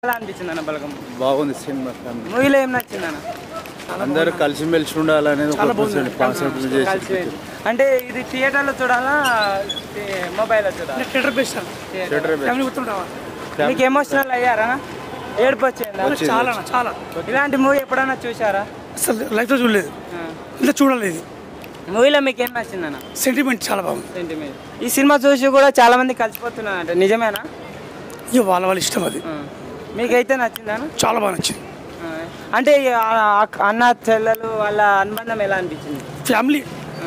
ఎలా అనిపించింది అన్న బలగం బాగుంది సినిమా ఫ్యామిలీ మూవీలో ఏం నచ్చింది అన్న అందరూ కలిసిమెలిసి ఉండాలనేది ఒక కాన్సెప్ట్ చేసి కలిసి పోయింది. అంటే ఇది థియేటర్లో చూడాలా తే- మొబైల్లో చూడాలా థియేటర్ బెస్ట్ థియేటర్ ఫ్యామిలీ గుర్తుంటావా మీకు ఎమోషనల్ అయ్యారా ఏడుపు వచ్చిందా చాలా అన్న, చాలా ఇలాంటి మూవీ ఎప్పుడైనా చూసారా అసలు లైఫ్లో చూడలేదు ఇంత చూడలేదు మూవీలో మీకు ఏం నచ్చింది అన్న సెంటిమెంట్ చాలా బాగుంది సెంటిమెంట్ ఈ సినిమా చూసి కూడా చాలా మంది కలిసిపోతున్నారు అంటే నిజమేనా ఇక వాళ్ళ వాళ్ళ ఇష్టం అది ఆ. మీకైతే నచ్చిందా చాలా బాగా నచ్చింది ఆ. అంటే ఈ ఆ- ఆ- అన్న చెల్లెలు వాళ్ళ అనుబంధం ఎలా అనిపించింది ఫ్యామిలీ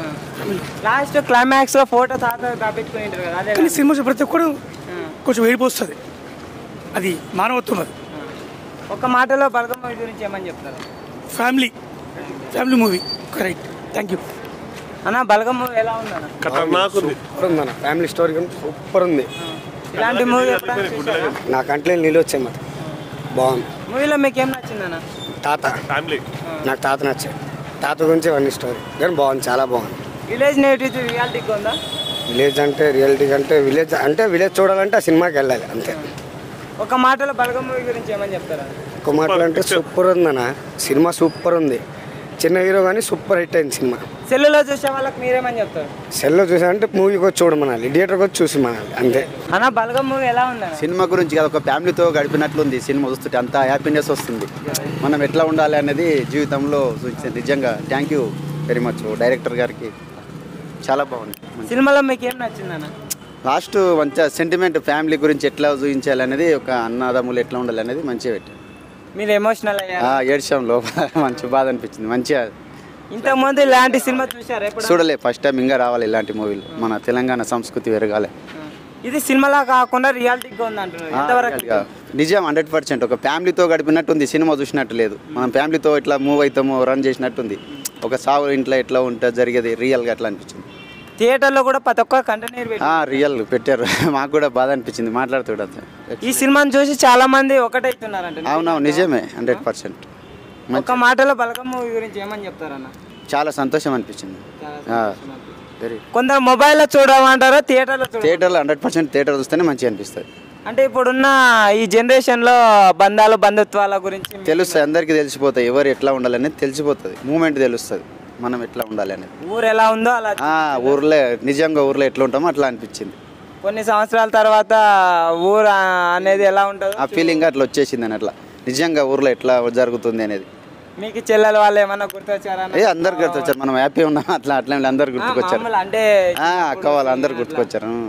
లాస్ట్ క్లైమాక్స్ లో ఫోటో తాత పెట్టుకుని ఉంటారు కదా అదే కానీ సినిమా చూసి ప్రతి ఒక్కరు ఆ. కొంచెం ఏడిపోస్తుంది అది మానవత్వం అది ఒక మాటలో బలగం మూవీ గురించి ఏమని చెప్తారు family family movie correct thank you అన్న బలగం మూవీ ఎలా ఉందన్న సూపర్ ఉందన్న ఫ్యామిలీ స్టోరీ కానీ సూపర్ ఉంది ఇలాంటి మూవీ ఎప్పుడైనా చూసారా నా కంట్లో నీళ్ళు వచ్చాయి మాట బాగుంది మూవీలో మీకు ఏం నచ్చిందన్న తాత నాకు తాత నచ్చాడు తాత గురించి అవన్నీ స్టోరీ కానీ బాగుంది చాలా బాగుంది విలేజ్ నేటివ్ రియాలిటీకి ఉందా విలేజ్ అంటే రియాలిటీ అంటే విలేజ్ అంటే విలేజ్ చూడాలంటే ఆ సినిమాకి వెళ్ళాలి అంతే ఒక మాటలో బలగం మూవీ గురించి ఏమని చెప్తారా ఒక మాటలు అంటే సూపర్ ఉందన్న సినిమా సూపర్ ఉంది చిన్న హీరో కానీ సూపర్ హిట్ అయింది సినిమా సెల్లులో చూసే వాళ్ళకి మీరేమని చెప్తారు సెల్లో చూసామంటే మూవీకి వచ్చి చూడమనాలి థియేటర్కి వచ్చి చూసి మనాలి అంతే అన్న బలగం మూవీ ఎలా ఉందన్న సినిమా గురించి కాదు ఒక ఫ్యామిలీతో గడిపినట్లుంది సినిమా చూస్తుంటే అంత హ్యాపీనెస్ వస్తుంది మనం ఎట్లా ఉండాలి అనేది జీవితంలో చూపించింది నిజంగా thank you very much director గారికి చాలా బాగుంది సినిమాలో మీకు ఏం నచ్చిందన్న లాస్ట్ మంచిగా సెంటిమెంట్ ఫ్యామిలీ గురించి ఎట్లా చూపించాలి అనేది ఒక అన్నదమ్ములు ఎట్లా ఉండాలి అనేది మంచిగా పెట్టారు మీరు ఎమోషనల్ అయ్యారు ఆ, ఏడ్చాం లోపల మంచి బాధ అనిపించింది మంచిగా ఇంతకుముందు ఇలాంటి సినిమా చూసారు ఎప్పుడు చూడలే ఫస్ట్ టైం ఇంకా రావాలి ఇలాంటి మూవీలు మన తెలంగాణ సంస్కృతి పెరగాలి ఇది సినిమాలా కాకుండా రియాలిటీగా ఉంది అంటున్నారు ఎంతవరకు ఇక నిజం హండ్రెడ్ పర్సెంట్ ఒక ఫ్యామిలీతో గడిపినట్టుంది సినిమా చూసినట్టు లేదు మనం ఫ్యామిలీతో ఇట్లా మూవ్ అవుతాము రన్ చేసినట్టుంది ఒక సావు ఇంట్లో ఎట్లా ఉంటుంది జరిగేది రియల్గా అట్లా అనిపించింది థియేటర్లో కూడా ప్రతి ఒక్క కంటైనర్ పెట్టి ఆ, రియల్ పెట్టారు మాకు కూడా బాధ అనిపించింది మాట్లాడుతూ ఈ సినిమాని చూసి చాలా మంది ఒకటైతున్నారంట అవునవును నిజమే హండ్రెడ్ పర్సెంట్ ఒక మాటలో బలగం మూవీ గురించి ఏమని చెప్తారన్న చాలా సంతోషం అనిపించింది వెరీ కొందరు మొబైల్లో చూడమంటారు థియేటర్లో చూడ థియేటర్లో హండ్రెడ్ పర్సెంట్ థియేటర్ చూస్తేనే మంచిగా అనిపిస్తుంది అంటే ఇప్పుడున్న ఈ జనరేషన్లో బంధాలు బంధుత్వాల గురించి మీ- తెలుస్తాయి అందరికీ తెలిసిపోతాయి ఎవరు ఎట్లా ఉండాలనేది తెలిసిపోతుంది మూమెంట్ తెలుస్తుంది మనం ఎట్లా ఉండాలి అనేది ఊరు ఎలా ఉందో అలా ఆ, ఊర్లో నిజంగా ఊర్లో ఎట్లా ఉంటామో అట్లా అనిపించింది కొన్ని సంవత్సరాల తర్వాత ఊరు ఆ- అనేది ఎలా ఉంటుందో ఆ ఫీలింగ్ అట్లా వచ్చేసింది అని అట్లా నిజంగా ఊర్లో ఎట్లా జరుగుతుంది అనేది మీకు చెల్లెలు వాళ్ళు ఏమన్నా గుర్తొచ్చారన్న ఏ అందరు గుర్తొచ్చారు మనం హ్యాపీ ఉన్నాం అట్లా అట్లా అందరు గుర్తుకొచ్చారు మామూలు అంటే ఆ, అక్క వాళ్ళు అందరు గుర్తుకొచ్చారు